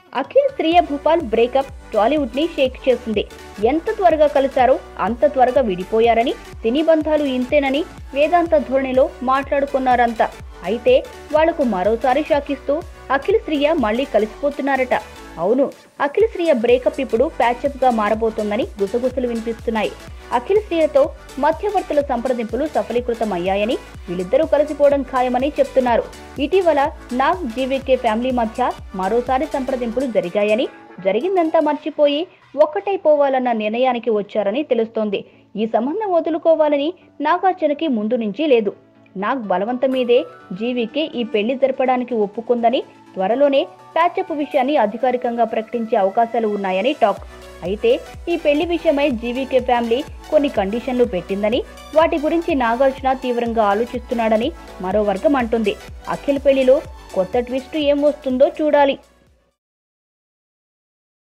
Akhil Shriya Bhupal breakup Tollywood ని shake చేసింది ఎంత త్వరగా కలిశారో అంత త్వరగా విడిపోయారని సినీ బంధాలు ఇంతేనని వేదాంత ధోరణిలో మాట్లాడుకున్నారంతా అయితే వాళ్లకు మరోసారి షాకిస్తూ అఖిల్ శ్రీయ మళ్ళీ కలిసిపోతున్నారట అవును అఖిల్ శ్రీయ బ్రేకప్ ఇప్పుడు ప్యాచప్ గా మారబోతోందని గుసగుసలు వినిపిస్తున్నాయి అఖిల్ శ్రీయతో మధ్యవర్తుల సంప్రదింపులు సఫలీకృతం అయ్యాయని వీళ్ళిద్దరూ కలిసిపోవడం ఖాయమని చెప్తున్నారు ఇటీవల నాగ్ జీవీకే ఫ్యామిలీ మధ్య మరోసారి సంప్రదింపులు జరిగాయని జరిగిందంతా మర్చిపోయి ఒక్కటైపోవాలన్న నిర్ణయానికి వచ్చారని తెలుస్తోంది ఈ సంబంధం వదులుకోవాలని నాగార్జునకి ముందు నుంచి లేదు నాగ్ బలవంతం మీదే జీవికి ఈ పెళ్లి జరపడానికి ఒప్పుకుందని త్వరలోనే ప్యాచప్ విషయాన్ని అధికారికంగా ప్రకటించే అవకాశాలు ఉన్నాయని టాక్ అయితే ఈ పెళ్లి విషయమై జీవీకే ఫ్యామిలీ కొన్ని కండిషన్లు పెట్టిందని వాటి గురించి నాగార్జున తీవ్రంగా ఆలోచిస్తున్నాడని మరో వర్గం అంటుంది అఖిల్ పెళ్లిలో కొత్త ట్విస్ట్ ఏం వస్తుందో చూడాలి